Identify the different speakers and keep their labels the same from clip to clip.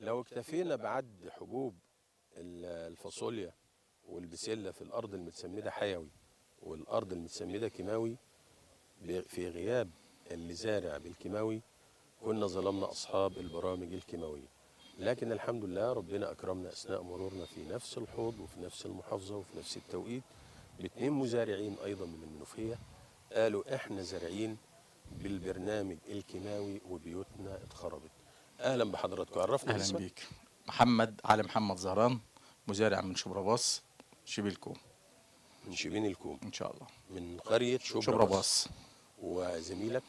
Speaker 1: لو اكتفينا بعد حبوب ال- الفاصوليا والبسله في الارض المتسمده حيوي والارض المتسمده كيماوي ب- في غياب اللي زارع بالكيماوي كنا ظلمنا اصحاب البرامج الكيماويه لكن الحمد لله ربنا اكرمنا اثناء مرورنا في نفس الحوض وفي نفس المحافظه وفي نفس التوقيت باثنين مزارعين ايضا من المنوفيه قالوا احنا زارعين بالبرنامج الكيماوي وبيوتنا اتخربت اهلا بحضراتكم عرفنا
Speaker 2: اهلا
Speaker 1: اسمك
Speaker 2: بيك محمد علي محمد زهران مزارع من شبرا باص شبيلكم
Speaker 1: من شبين الكوم
Speaker 2: ان شاء الله
Speaker 1: من قريه شبرا,
Speaker 2: شبرا
Speaker 1: باص.
Speaker 2: باص
Speaker 1: وزميلك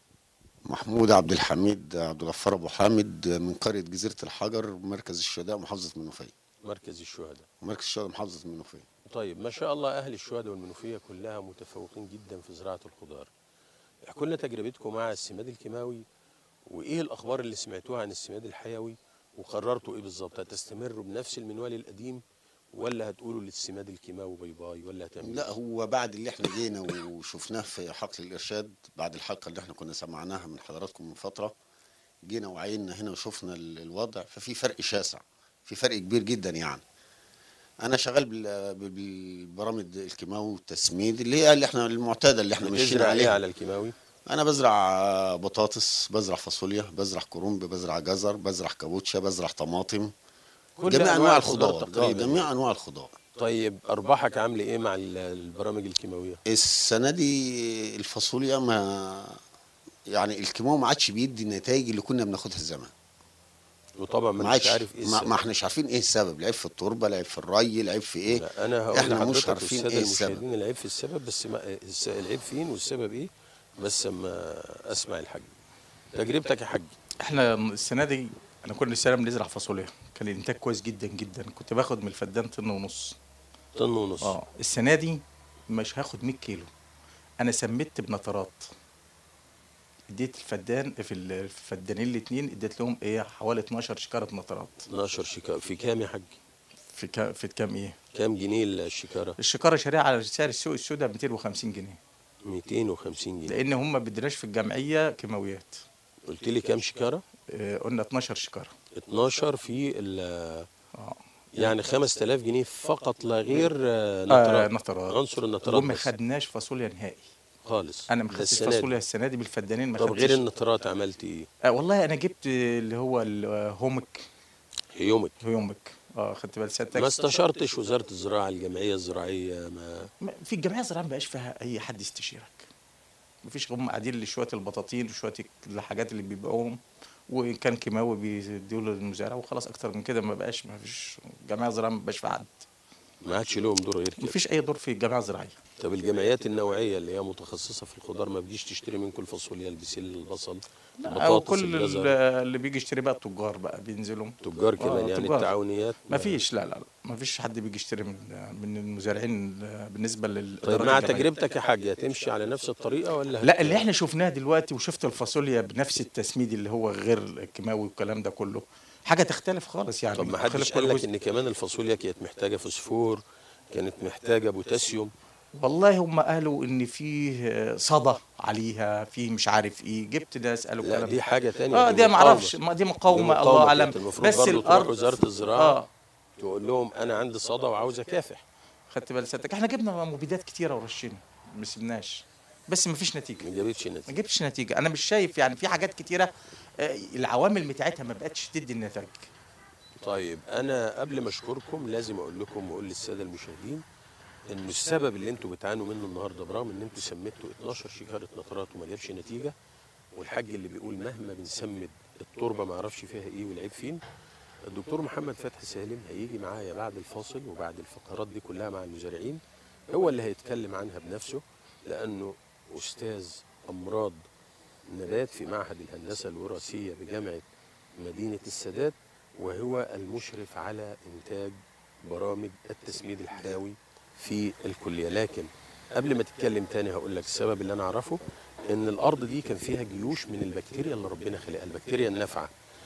Speaker 3: محمود عبد الحميد عبد الغفار ابو حامد من قريه جزيره الحجر مركز الشهداء محافظه المنوفيه
Speaker 1: مركز الشهداء
Speaker 3: مركز الشهداء محافظه المنوفيه
Speaker 1: طيب ما شاء الله اهل الشهداء والمنوفيه كلها متفوقين جدا في زراعه الخضار احكوا لنا تجربتكم مع السماد الكيماوي وايه الاخبار اللي سمعتوها عن السماد الحيوي وقررتوا ايه بالظبط هتستمروا بنفس المنوال القديم ولا هتقولوا للسماد الكيماوي باي باي ولا هتعملوا
Speaker 3: لا هو بعد اللي احنا جينا وشفناه في حقل الارشاد بعد الحلقه اللي احنا كنا سمعناها من حضراتكم من فتره جينا وعينا هنا وشفنا ال- الوضع ففي فرق شاسع في فرق كبير جدا يعني انا شغال بال- بال- بالبرامج الكيماوي والتسميد اللي هي اللي احنا المعتاده اللي احنا ماشيين
Speaker 1: بتزرع ايه
Speaker 3: عليها
Speaker 1: على الكيماوي
Speaker 3: انا بزرع آه، بطاطس بزرع فاصوليا بزرع كرنب بزرع جزر بزرع كابوتشا بزرع طماطم
Speaker 1: كل
Speaker 3: جميع انواع الخضار آه،
Speaker 1: تقريبا
Speaker 3: جميع انواع الخضار
Speaker 1: طيب ارباحك عامله ايه مع ال- البرامج الكيماويه
Speaker 3: السنه دي الفاصوليا ما يعني الكيماوي ما عادش بيدي النتائج اللي كنا بناخدها زمان
Speaker 1: وطبعا ما
Speaker 3: ما
Speaker 1: انتش
Speaker 3: عادش
Speaker 1: عارف ايه
Speaker 3: ما,
Speaker 1: السبب.
Speaker 3: ما احناش عارفين ايه السبب العيب في التربه العيب في الري العيب في ايه
Speaker 1: لا، انا هقول
Speaker 3: احنا مش
Speaker 1: لحضرتك
Speaker 3: عارفين
Speaker 1: والساده
Speaker 3: ايه السبب
Speaker 1: المشاهدين العيب في السبب بس ما الس- العيب فين والسبب ايه بس اما اسمع الحاج تجربتك يا حاج
Speaker 2: احنا السنه دي انا كل سنه بنزرع فاصوليا كان الانتاج كويس جدا جدا كنت باخد من الفدان طن ونص
Speaker 1: طن ونص
Speaker 2: اه السنه دي مش هاخد 100 كيلو انا سميت بنطرات اديت الفدان في ال- الفدانين الاثنين اديت لهم ايه حوالي 12 شكاره نطرات
Speaker 1: 12 شكاره في كام يا حاج
Speaker 2: في كام في كام ايه
Speaker 1: كام جنيه الشكاره
Speaker 2: الشكاره شاريها على سعر السوق السوداء 250 جنيه
Speaker 1: 250 جنيه
Speaker 2: لان هم ما بيدرناش في الجمعيه كيماويات
Speaker 1: قلت لي كام شكاره
Speaker 2: آه، قلنا 12 شكاره
Speaker 1: 12 في ال
Speaker 2: اه
Speaker 1: يعني 5000 جنيه فقط لا غير آه،
Speaker 2: آه،
Speaker 1: نطرات
Speaker 2: نطرات
Speaker 1: عنصر النطرات
Speaker 2: وما
Speaker 1: بس
Speaker 2: خدناش فاصوليا نهائي
Speaker 1: خالص
Speaker 2: انا ما
Speaker 1: ده
Speaker 2: خدتش
Speaker 1: السنة دي.
Speaker 2: فاصوليا السنه دي بالفدانين ما
Speaker 1: طب
Speaker 2: خدتش
Speaker 1: غير النطرات عملت ايه
Speaker 2: آه والله انا جبت اللي هو الهومك
Speaker 1: يومك
Speaker 2: هيومك اه خدت بال سيادتك
Speaker 1: ما استشرتش وزاره الزراعه الجمعيه الزراعيه ما
Speaker 2: ما- في الجمعيه الزراعيه ما بقاش فيها اي حد يستشيرك مفيش هم قاعدين لشويه البطاطين وشويه الحاجات اللي بيبيعوهم وان كان كيماوي بيدوا للمزارع وخلاص اكتر من كده ما بقاش ما فيش الجمعيه الزراعيه ما بقاش في حد
Speaker 1: ما عادش لهم دور غير
Speaker 2: ما
Speaker 1: كده
Speaker 2: فيش اي دور في الجمعيه الزراعيه
Speaker 1: طب الجمعيات النوعيه اللي هي متخصصه في الخضار ما بتجيش تشتري منكم الفاصوليا البسله البصل
Speaker 2: او
Speaker 1: البطاطس
Speaker 2: كل
Speaker 1: الجزر
Speaker 2: ال- اللي بيجي يشتري بقى التجار بقى بينزلوا
Speaker 1: تجار كمان
Speaker 2: آه،
Speaker 1: يعني
Speaker 2: تجار.
Speaker 1: التعاونيات
Speaker 2: ما فيش لا لا لا ما فيش حد بيجي يشتري من من المزارعين بالنسبه لل
Speaker 1: طيب مع تجربتك يا حاج هتمشي على نفس الطريقه ولا
Speaker 2: لا اللي احنا شفناه دلوقتي وشفت الفاصوليا بنفس التسميد اللي هو غير الكيماوي والكلام ده كله حاجه تختلف خالص يعني
Speaker 1: طب ما
Speaker 2: تختلف
Speaker 1: حدش
Speaker 2: كل
Speaker 1: قال لك
Speaker 2: جزء.
Speaker 1: ان كمان الفاصوليا كانت محتاجه فوسفور كانت محتاجه بوتاسيوم
Speaker 2: والله هم قالوا ان فيه صدى عليها فيه مش عارف ايه جبت ناس قالوا
Speaker 1: لا
Speaker 2: الكلام
Speaker 1: دي
Speaker 2: ده.
Speaker 1: حاجه تانية
Speaker 2: اه دي ما
Speaker 1: مقاومة.
Speaker 2: اعرفش ما دي
Speaker 1: دي
Speaker 2: مقاومه الله
Speaker 1: مقاومة
Speaker 2: اعلم
Speaker 1: كانت المفروض
Speaker 2: بس
Speaker 1: برضو تروح
Speaker 2: الارض
Speaker 1: وزاره الزراعه
Speaker 2: اه
Speaker 1: تقول لهم انا عندي صدى وعاوز اكافح
Speaker 2: خدت بال سيادتك احنا جبنا مبيدات كتيره ورشينا ما سيبناش بس ما فيش
Speaker 1: ما
Speaker 2: نتيجه
Speaker 1: جابتش
Speaker 2: ما
Speaker 1: نتيجه
Speaker 2: جبتش نتيجه انا مش شايف يعني في حاجات كتيره آه، العوامل بتاعتها ما بقتش تدي النتائج
Speaker 1: طيب انا قبل ما اشكركم لازم اقول لكم واقول للساده المشاهدين ان السبب اللي انتوا بتعانوا منه النهارده برغم ان انتوا سميتوا 12 شكاره نطرات وما جابش نتيجه والحاج اللي بيقول مهما بنسمد التربه ما اعرفش فيها ايه والعيب فين الدكتور محمد فتحي سالم هيجي معايا بعد الفاصل وبعد الفقرات دي كلها مع المزارعين هو اللي هيتكلم عنها بنفسه لانه استاذ امراض نبات في معهد الهندسه الوراثيه بجامعه مدينه السادات وهو المشرف على انتاج برامج التسميد الحيوي في الكليه لكن قبل ما تتكلم تاني هقول لك السبب اللي انا اعرفه ان الارض دي كان فيها جيوش من البكتيريا اللي ربنا خلقها البكتيريا النافعه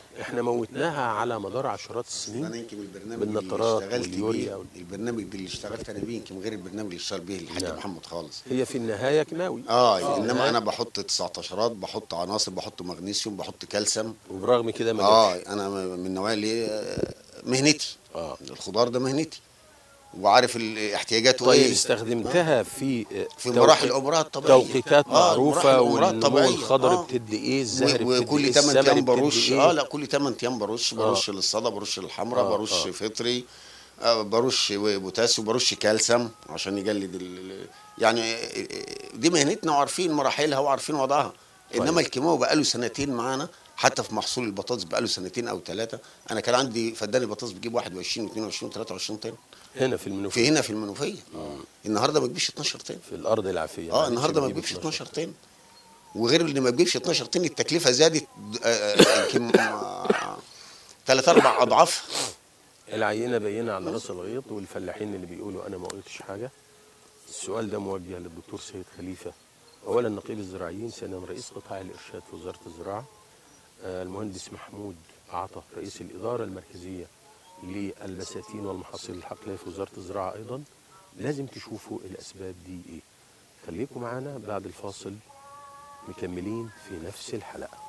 Speaker 1: احنا موتناها على مدار عشرات
Speaker 3: انا
Speaker 1: السنين
Speaker 3: يمكن البرنامج اللي
Speaker 1: بالنطرات
Speaker 3: اشتغلت
Speaker 1: واليوريا
Speaker 3: بيه
Speaker 1: وال-
Speaker 3: البرنامج اللي اشتغلت انا بيه يمكن غير البرنامج اللي اشتغل بيه الحاج
Speaker 1: نعم.
Speaker 3: محمد خالص
Speaker 1: هي في النهايه كيماوي
Speaker 3: اه انما انا بحط 19 بحط عناصر بحط مغنيسيوم بحط كالسيوم
Speaker 1: وبرغم كده ما
Speaker 3: اه
Speaker 1: جابش
Speaker 3: انا من النوعيه اللي آه، مهنتي
Speaker 1: اه
Speaker 3: الخضار ده مهنتي وعارف ال- احتياجاته
Speaker 1: طيب
Speaker 3: ايه
Speaker 1: استخدمتها في
Speaker 3: في مراحل عمرها الطبيعيه
Speaker 1: توقيتات
Speaker 3: آه،
Speaker 1: معروفه
Speaker 3: مراحل عمرها
Speaker 1: والنمو
Speaker 3: الطبيعية.
Speaker 1: الخضر
Speaker 3: آه.
Speaker 1: بتدي ايه الزهر
Speaker 3: و-
Speaker 1: بتدي
Speaker 3: وكل
Speaker 1: ايه
Speaker 3: 8
Speaker 1: الثمر
Speaker 3: ايام
Speaker 1: بتدي
Speaker 3: برش
Speaker 1: ايه
Speaker 3: اه لا كل 8 ايام برش برش للصدى برش للحمراء
Speaker 1: آه،
Speaker 3: برش
Speaker 1: آه.
Speaker 3: فطري آه، برش بوتاسيوم برش كالسيوم عشان يجلد ال... ال- يعني آه، دي مهنتنا وعارفين مراحلها وعارفين وضعها انما
Speaker 1: طيب.
Speaker 3: الكيماوي بقاله سنتين معانا حتى في محصول البطاطس بقاله سنتين او ثلاثه انا كان عندي فدان البطاطس بيجيب 21 و22 و23 طن
Speaker 1: هنا في المنوفيه
Speaker 3: في هنا في المنوفيه النهارده ما بتجيبش 12 طن
Speaker 1: في الارض العافيه
Speaker 3: اه
Speaker 1: معلش
Speaker 3: النهارده ما
Speaker 1: بتجيب
Speaker 3: بتجيبش 12 طن وغير اللي ما بتجيبش 12 طن التكلفه زادت آه، آه، يمكن ثلاث اربع اضعاف
Speaker 1: العينه بينه على راس الغيط والفلاحين اللي بيقولوا انا ما قلتش حاجه السؤال ده موجه للدكتور سيد خليفه اولا نقيب الزراعيين ثانيا رئيس قطاع الارشاد في وزاره الزراعه آه، المهندس محمود عطا رئيس الاداره المركزيه للبساتين والمحاصيل الحقليه في وزاره الزراعه ايضا لازم تشوفوا الاسباب دي ايه خليكم معانا بعد الفاصل مكملين في نفس الحلقه